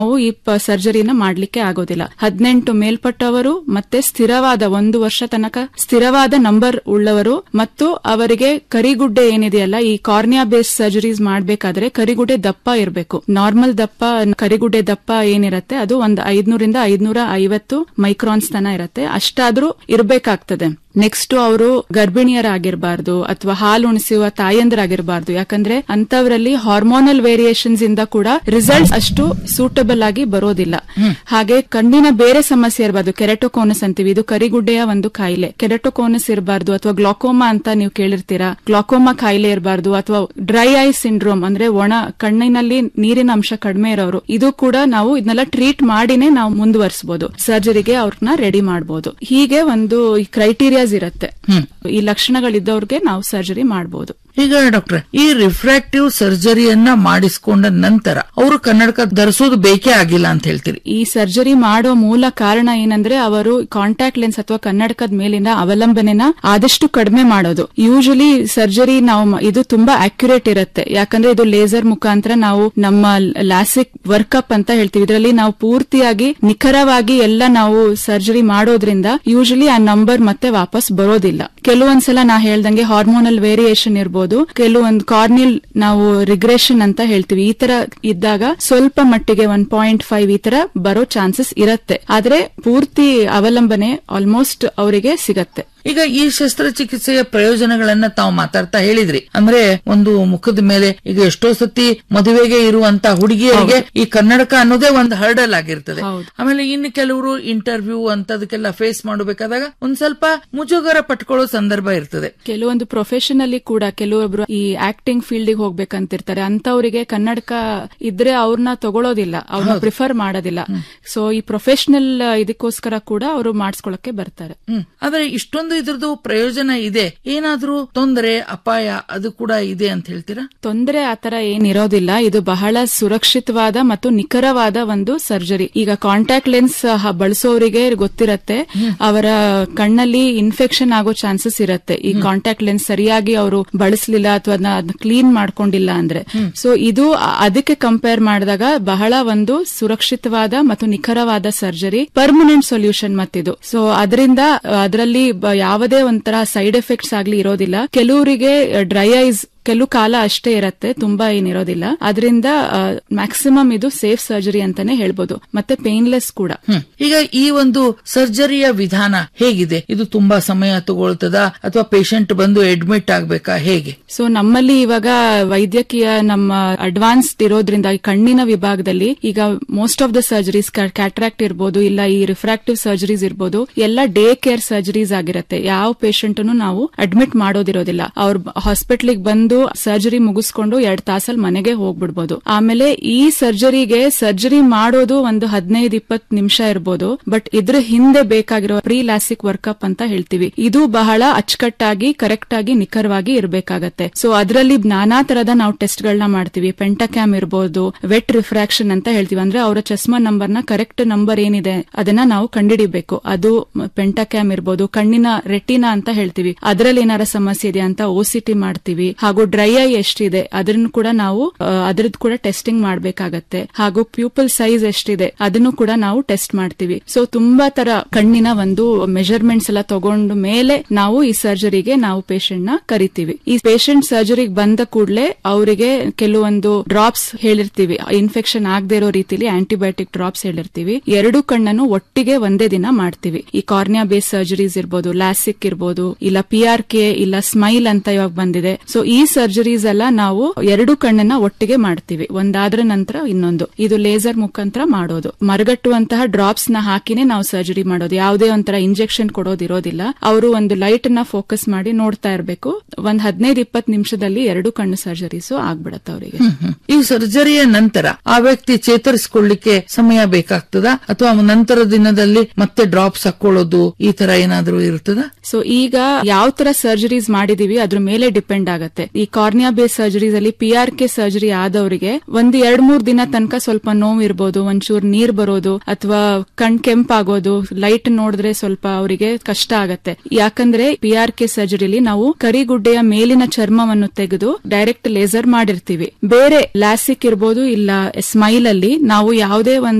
ನಾವು ಈ ಸರ್ಜರಿನ ಮಾಡ್ಲಿಕ್ಕೆ ಆಗೋದಿಲ್ಲ ಹದಿನೆಂಟು ಮೇಲ್ಪಟ್ಟವರು ಮತ್ತೆ ಸ್ಥಿರವಾದ ಒಂದು ವರ್ಷ ತನಕ ಸ್ಥಿರವಾದ ನಂಬರ್ ಉಳ್ಳವರು ಮತ್ತು ಅವರಿಗೆ ಕರಿಗುಡ್ಡೆ ಏನಿದೆಯಲ್ಲ ಈ ಕಾರ್ನಿಯಾ ಬೇಸ್ ಸರ್ಜರೀಸ್ ಮಾಡ್ಬೇಕಾದ್ರೆ ಕರಿಗುಡ್ಡೆ ದಪ್ಪ ಇರಬೇಕು ನಾರ್ಮಲ್ ದಪ್ಪ ಕರಿಗುಡ್ಡೆ ದಪ್ಪ ಏನಿರತ್ತೆ ಅದು ಒಂದು ಐದ್ನೂರಿಂದ ಐದ್ನೂರ ಐವತ್ತು ಮೈಕ್ರಾನ್ಸ್ ತನ ಇರತ್ತೆ ಅಷ್ಟಾದ್ರೂ ಇರಬೇಕಾಗ್ತದೆ ನೆಕ್ಸ್ಟ್ ಅವರು ಗರ್ಭಿಣಿಯರಾಗಿರಬಾರ್ದು ಅಥವಾ ಹಾಲು ಉಣಿಸುವ ತಾಯಂದರಾಗಿರಬಾರ್ದು ಯಾಕಂದ್ರೆ ಅಂತವರಲ್ಲಿ ಹಾರ್ಮೋನಲ್ ವೇರಿಯೇಷನ್ಸ್ ಇಂದ ಕೂಡ ರಿಸಲ್ಟ್ ಅಷ್ಟು ಸೂಟಬಲ್ ಆಗಿ ಬರೋದಿಲ್ಲ ಹಾಗೆ ಕಣ್ಣಿನ ಬೇರೆ ಸಮಸ್ಯೆ ಇರಬಾರ್ದು ಕೆರೆಟೋಕೋನಸ್ ಅಂತೀವಿ ಇದು ಕರಿಗುಡ್ಡೆಯ ಒಂದು ಕಾಯಿಲೆ ಕೆರೆಟೋಕೋನಸ್ ಇರಬಾರ್ದು ಅಥವಾ ಗ್ಲಾಕೋಮಾ ಅಂತ ನೀವು ಕೇಳಿರ್ತೀರಾ ಗ್ಲಾಕೋಮಾ ಕಾಯಿಲೆ ಇರಬಾರ್ದು ಅಥವಾ ಡ್ರೈ ಐ ಸಿಂಡ್ರೋಮ್ ಅಂದ್ರೆ ಒಣ ಕಣ್ಣಿನಲ್ಲಿ ನೀರಿನ ಅಂಶ ಕಡಿಮೆ ಇರೋರು ಇದು ಕೂಡ ನಾವು ಇದನ್ನೆಲ್ಲ ಟ್ರೀಟ್ ಮಾಡಿನೇ ನಾವು ಮುಂದುವರಿಸಬಹುದು ಸರ್ಜರಿಗೆ ಅವ್ರನ್ನ ರೆಡಿ ಮಾಡಬಹುದು ಹೀಗೆ ಒಂದು ಕ್ರೈಟೀರಿಯಾಸ್ ಇರುತ್ತೆ ಈ ಲಕ್ಷಣಗಳಿದ್ದವ್ರಿಗೆ ನಾವು ಸರ್ಜರಿ ಮಾಡಬಹುದು ಈಗ ಡಾಕ್ಟ್ರೆ ಈ ರಿಫ್ರಾಕ್ಟಿವ್ ಸರ್ಜರಿಯನ್ನ ಮಾಡಿಸ್ಕೊಂಡ ನಂತರ ಅವರು ಕನ್ನಡಕ ಧರಿಸೋದು ಬೇಕೇ ಆಗಿಲ್ಲ ಅಂತ ಹೇಳ್ತೀರಿ ಈ ಸರ್ಜರಿ ಮಾಡೋ ಮೂಲ ಕಾರಣ ಏನಂದ್ರೆ ಅವರು ಕಾಂಟ್ಯಾಕ್ಟ್ ಲೆನ್ಸ್ ಅಥವಾ ಕನ್ನಡಕದ ಮೇಲಿನ ಅವಲಂಬನೆನ ಆದಷ್ಟು ಕಡಿಮೆ ಮಾಡೋದು ಯೂಶಲಿ ಸರ್ಜರಿ ನಾವು ಮ- ಇದು ತುಂಬಾ ಅಕ್ಯುರೇಟ್ ಇರುತ್ತೆ ಯಾಕಂದ್ರೆ ಇದು ಲೇಸರ್ ಮುಖಾಂತರ ನಾವು ನಮ್ಮ ಲ್ಯಾಸಿಕ್ ವರ್ಕಪ್ ಅಂತ ಹೇಳ್ತೀವಿ ಇದರಲ್ಲಿ ನಾವು ಪೂರ್ತಿಯಾಗಿ ನಿಖರವಾಗಿ ಎಲ್ಲ ನಾವು ಸರ್ಜರಿ ಮಾಡೋದ್ರಿಂದ ಯೂಶಲಿ ಆ ನಂಬರ್ ಮತ್ತೆ ವಾಪಸ್ ಬರೋದಿಲ್ಲ ಕೆಲವೊಂದ್ಸಲ ನಾ ಹೇಳ್ದಂಗೆ ಹಾರ್ಮೋನಲ್ ವೇರಿಯೇಷನ್ ಇರ್ಬೋದು ಕೆಲವೊಂದು ಕಾರ್ನಿಲ್ ನಾವು ರಿಗ್ರೆಷನ್ ಅಂತ ಹೇಳ್ತೀವಿ ಈ ತರ ಇದ್ದಾಗ ಸ್ವಲ್ಪ ಮಟ್ಟಿಗೆ ಒನ್ ಪಾಯಿಂಟ್ ಫೈವ್ ಈ ತರ ಬರೋ ಚಾನ್ಸಸ್ ಇರತ್ತೆ ಆದ್ರೆ ಪೂರ್ತಿ ಅವಲಂಬನೆ ಆಲ್ಮೋಸ್ಟ್ ಅವರಿಗೆ ಸಿಗತ್ತೆ ಈಗ ಈ ಶಸ್ತ್ರಚಿಕಿತ್ಸೆಯ ಪ್ರಯೋಜನಗಳನ್ನ ತಾವು ಮಾತಾಡ್ತಾ ಹೇಳಿದ್ರಿ ಅಂದ್ರೆ ಒಂದು ಮುಖದ ಮೇಲೆ ಈಗ ಎಷ್ಟೋ ಸತಿ ಮದುವೆಗೆ ಇರುವಂತ ಹುಡುಗಿಯರಿಗೆ ಈ ಕನ್ನಡಕ ಅನ್ನೋದೇ ಒಂದು ಹರ್ಡಲ್ ಆಗಿರ್ತದೆ ಹೌದು. ಆಮೇಲೆ ಇನ್ನು ಕೆಲವರು ಇಂಟರ್ವ್ಯೂ ಅಂತದಕ್ಕೆಲ್ಲ ಫೇಸ್ ಮಾಡಬೇಕಾದಾಗ ಒಂದ್ ಸ್ವಲ್ಪ ಮುಜುಗರ ಪಟ್ಕೊಳ್ಳೋ ಸಂದರ್ಭ ಇರ್ತದೆ ಕೆಲವೊಂದು ಪ್ರೊಫೆಷನ್ ಅಲ್ಲಿ ಕೂಡ ಕೆಲವೊಬ್ರು ಈ ಆಕ್ಟಿಂಗ್ ಫೀಲ್ಡ್ ಹೋಗ್ಬೇಕಂತಿರ್ತಾರೆ ಅಂತವರಿಗೆ ಕನ್ನಡಕ ಇದ್ರೆ ಅವ್ರನ್ನ ತಗೊಳ್ಳೋದಿಲ್ಲ ಅವ್ರನ್ನ ಪ್ರಿಫರ್ ಮಾಡೋದಿಲ್ಲ ಸೊ ಈ ಪ್ರೊಫೆಷನಲ್ ಇದಕ್ಕೋಸ್ಕರ ಕೂಡ ಅವರು ಮಾಡಿಸ್ಕೊಳಕ್ಕೆ ಬರ್ತಾರೆ ಹ್ಮ್ ಆದ್ರೆ ಇಷ್ಟೊಂದು ಇದ್ರದ್ದು ಪ್ರಯೋಜನ ಇದೆ ಏನಾದ್ರೂ ತೊಂದರೆ ಅಪಾಯ ಅದು ಕೂಡ ಇದೆ ಅಂತ ಹೇಳ್ತೀರಾ ತೊಂದರೆ ಆತರ ಏನಿರೋದಿಲ್ಲ ಇದು ಬಹಳ ಸುರಕ್ಷಿತವಾದ ಮತ್ತು ನಿಖರವಾದ ಒಂದು ಸರ್ಜರಿ ಈಗ ಕಾಂಟ್ಯಾಕ್ಟ್ ಲೆನ್ಸ್ ಬಳಸೋರಿಗೆ ಗೊತ್ತಿರತ್ತೆ ಅವರ ಕಣ್ಣಲ್ಲಿ ಇನ್ಫೆಕ್ಷನ್ ಆಗೋ ಚಾನ್ಸಸ್ ಇರತ್ತೆ ಈ ಕಾಂಟ್ಯಾಕ್ಟ್ ಲೆನ್ಸ್ ಸರಿಯಾಗಿ ಅವರು ಬಳಸಲಿಲ್ಲ ಅಥವಾ ಅದನ್ನ ಕ್ಲೀನ್ ಮಾಡ್ಕೊಂಡಿಲ್ಲ ಅಂದ್ರೆ ಸೊ ಇದು ಅ- ಅದಕ್ಕೆ ಕಂಪೇರ್ ಮಾಡಿದಾಗ ಬಹಳ ಒಂದು ಸುರಕ್ಷಿತವಾದ ಮತ್ತು ನಿಖರವಾದ ಸರ್ಜರಿ ಪರ್ಮನೆಂಟ್ ಸೊಲ್ಯೂಷನ್ ಮತ್ತಿದು ಸೊ ಅದರಿಂದ ಅದರಲ್ಲಿ ಯಾವುದೇ ಒಂಥರ ಸೈಡ್ ಎಫೆಕ್ಟ್ಸ್ ಆಗ್ಲಿ ಇರೋದಿಲ್ಲ ಕೆಲವರಿಗೆ ಡ್ರೈ ಐಸ್ ಕೆಲವು ಕಾಲ ಅಷ್ಟೇ ಇರತ್ತೆ ತುಂಬಾ ಏನಿರೋದಿಲ್ಲ ಅದರಿಂದ ಮ್ಯಾಕ್ಸಿಮಮ್ ಇದು ಸೇಫ್ ಸರ್ಜರಿ ಅಂತಾನೆ ಹೇಳ್ಬೋದು ಮತ್ತೆ ಪೇನ್ಲೆಸ್ ಕೂಡ ಹ್ಮ್. ಈಗ ಈ ಒಂದು ಸರ್ಜರಿಯ ವಿಧಾನ ಹೇಗಿದೆ ಇದು ತುಂಬಾ ಸಮಯ ತಗೊಳ್ತದ ಅಥವಾ ಪೇಷಂಟ್ ಬಂದು ಅಡ್ಮಿಟ್ ಆಗ್ಬೇಕಾ ಹೇಗೆ ಸೊ ನಮ್ಮಲ್ಲಿ ಇವಾಗ ವೈದ್ಯಕೀಯ ನಮ್ಮ ಅಡ್ವಾನ್ಸ್ಡ್ ಇರೋದ್ರಿಂದ ಈ ಕಣ್ಣಿನ ವಿಭಾಗದಲ್ಲಿ ಈಗ most of the surgeries cataract ಇರ್ಬೋದು ಇಲ್ಲ ಈ ರಿಫ್ರಾಕ್ಟಿವ್ ಸರ್ಜರೀಸ್ ಇರ್ಬೋದು ಎಲ್ಲ ಡೇ ಕೇರ್ ಸರ್ಜರೀಸ್ ಆಗಿರತ್ತೆ ಯಾವ ಪೇಷಂಟ್ ನಾವು ಅಡ್ಮಿಟ್ ಮಾಡೋದಿರೋದಿಲ್ಲ ಅವ್ರ ಹಾಸ್ಪಿಟ್ಲಿಗೆ ಬಂದು ಸರ್ಜರಿ ಮುಗಿಸ್ಕೊಂಡು ಎರಡ್ ತಾಸಲ್ಲಿ ಮನೆಗೆ ಹೋಗ್ಬಿಡ್ಬೋದು ಆಮೇಲೆ ಈ ಸರ್ಜರಿಗೆ ಸರ್ಜರಿ ಮಾಡೋದು ಒಂದು ಹದಿನೈದು ಇಪ್ಪತ್ತು ನಿಮಿಷ ಇರ್ಬೋದು ಬಟ್ ಇದ್ರ ಹಿಂದೆ ಬೇಕಾಗಿರೋ ಪ್ರೀ ಲ್ಯಾಸಿಕ್ ವರ್ಕಪ್ ಅಂತ ಹೇಳ್ತೀವಿ ಇದು ಬಹಳ ಅಚ್ಚುಕಟ್ಟಾಗಿ ಕರೆಕ್ಟ್ ಆಗಿ ನಿಖರವಾಗಿ ಇರಬೇಕಾಗತ್ತೆ ಸೊ ಅದರಲ್ಲಿ ನಾನಾ ತರದ ನಾವು ಟೆಸ್ಟ್ ಗಳನ್ನ ಮಾಡ್ತೀವಿ ಪೆಂಟಕ್ಯಾಮ್ ಇರ್ಬೋದು ವೆಟ್ ರಿಫ್ರಾಕ್ಷನ್ ಅಂತ ಹೇಳ್ತೀವಿ ಅಂದ್ರೆ ಅವರ ಚಸ್ಮಾ ನಂಬರ್ ನ ಕರೆಕ್ಟ್ ನಂಬರ್ ಏನಿದೆ ಅದನ್ನ ನಾವು ಕಂಡಿಡಿಬೇಕು ಅದು ಪೆಂಟಕ್ಯಾಮ್ ಇರ್ಬೋದು ಕಣ್ಣಿನ ರೆಟಿನಾ ಅಂತ ಹೇಳ್ತೀವಿ ಅದರಲ್ಲಿ ಏನಾರ ಸಮಸ್ಯೆ ಇದೆ ಅಂತ ಓಸಿಟಿ ಮಾಡ್ತೀವಿ ಹಾಗೂ ಡ್ರೈ ಐ ಎಷ್ಟಿದೆ ಅದನ್ನು ಕೂಡ ನಾವು ಅದ್ರದ್ದು ಕೂಡ ಟೆಸ್ಟಿಂಗ್ ಮಾಡ್ಬೇಕಾಗತ್ತೆ ಹಾಗೂ ಪ್ಯೂಪಲ್ ಸೈಜ್ ಎಷ್ಟಿದೆ ಅದನ್ನು ಕೂಡ ನಾವು ಟೆಸ್ಟ್ ಮಾಡ್ತೀವಿ ಸೊ ತುಂಬಾ ತರ ಕಣ್ಣಿನ ಒಂದು ಮೆಜರ್ಮೆಂಟ್ಸ್ ಎಲ್ಲ ತಗೊಂಡ ಮೇಲೆ ನಾವು ಈ ಸರ್ಜರಿಗೆ ನಾವು ಪೇಷಂಟ್ ನ ಕರಿತೀವಿ ಈ ಪೇಷಂಟ್ ಸರ್ಜರಿಗೆ ಬಂದ ಕೂಡಲೇ ಅವರಿಗೆ ಕೆಲವೊಂದು ಡ್ರಾಪ್ಸ್ ಹೇಳಿರ್ತೀವಿ ಇನ್ಫೆಕ್ಷನ್ ಆಗದೆ ಇರೋ ರೀತಿಲಿ ಆಂಟಿಬಯೋಟಿಕ್ ಡ್ರಾಪ್ಸ್ ಹೇಳಿರ್ತೀವಿ ಎರಡು ಕಣ್ಣನ್ನು ಒಟ್ಟಿಗೆ ಒಂದೇ ದಿನ ಮಾಡ್ತೀವಿ ಈ ಕಾರ್ನಿಯಾ ಬೇಸ್ ಸರ್ಜರೀಸ್ ಇರ್ಬೋದು ಲ್ಯಾಸಿಕ್ ಇರ್ಬೋದು ಇಲ್ಲ ಪಿ ಆರ್ ಕೆ ಇಲ್ಲ ಸ್ಮೈಲ್ ಅಂತ ಇವಾಗ ಬಂದಿದೆ ಸೊ ಈ ಸರ್ಜರೀಸ್ ಎಲ್ಲ ನಾವು ಎರಡು ಕಣ್ಣನ್ನ ಒಟ್ಟಿಗೆ ಮಾಡ್ತೀವಿ ಒಂದಾದ್ರ ನಂತರ ಇನ್ನೊಂದು ಇದು ಲೇಸರ್ ಮುಖಾಂತರ ಮಾಡೋದು ಮರಗಟ್ಟುವಂತಹ ಡ್ರಾಪ್ಸ್ ನ ಹಾಕಿನೇ ನಾವು ಸರ್ಜರಿ ಮಾಡೋದು ಯಾವುದೇ ಒಂಥರ ಇಂಜೆಕ್ಷನ್ ಕೊಡೋದಿರೋದಿಲ್ಲ ಅವರು ಒಂದು ಲೈಟ್ ನ ಫೋಕಸ್ ಮಾಡಿ ನೋಡ್ತಾ ಇರಬೇಕು ಒಂದ್ ಹದಿನೈದು ಇಪ್ಪತ್ತು ನಿಮಿಷದಲ್ಲಿ ಎರಡು ಕಣ್ಣು ಸರ್ಜರೀಸು ಆಗ್ಬಿಡತ್ತೆ ಅವರಿಗೆ ಹ್ಮ್, ಹ್ಮ್. ಈ ಸರ್ಜರಿಯ ನಂತರ ಆ ವ್ಯಕ್ತಿ ಚೇತರಿಸಿಕೊಳ್ಳಿಕ್ಕೆ ಸಮಯ ಬೇಕಾಗ್ತದ ಅಥವಾ ನಂತರ ದಿನದಲ್ಲಿ ಮತ್ತೆ ಡ್ರಾಪ್ಸ್ ಹಾಕೊಳ್ಳೋದು ಈ ತರ ಏನಾದ್ರೂ ಇರ್ತದ ಸೊ ಈಗ ಯಾವ ತರ ಸರ್ಜರೀಸ್ ಮಾಡಿದೀವಿ ಅದ್ರ ಮೇಲೆ ಡಿಪೆಂಡ್ ಆಗತ್ತೆ ಈ ಕಾರ್ನಿಯಾ ಬೇಸ್ ಸರ್ಜರೀಸ್ ಅಲ್ಲಿ ಪಿ ಆರ್ ಕೆ ಸರ್ಜರಿ ಆದವರಿಗೆ ಒಂದ್ ಎರಡ್ ಮೂರ್ ದಿನ ತನಕ ಸ್ವಲ್ಪ ನೋವು ಇರ್ಬೋದು ಒಂಚೂರ್ ನೀರ್ ಬರೋದು ಅಥವಾ ಕಣ್ ಕೆಂಪಾಗೋದು ಲೈಟ್ ನೋಡಿದ್ರೆ ಸ್ವಲ್ಪ ಅವರಿಗೆ ಕಷ್ಟ ಆಗತ್ತೆ ಯಾಕಂದ್ರೆ ಪಿ ಆರ್ ಕೆ ಸರ್ಜರಿಲಿ ನಾವು ಕರಿಗುಡ್ಡೆಯ ಮೇಲಿನ ಚರ್ಮವನ್ನು ತೆಗೆದು ಡೈರೆಕ್ಟ್ ಲೇಸರ್ ಮಾಡಿರ್ತೀವಿ ಬೇರೆ ಲ್ಯಾಸಿಕ್ ಇರ್ಬೋದು ಇಲ್ಲ ಸ್ಮೈಲ್ ಅಲ್ಲಿ ನಾವು ಯಾವುದೇ ಒಂದು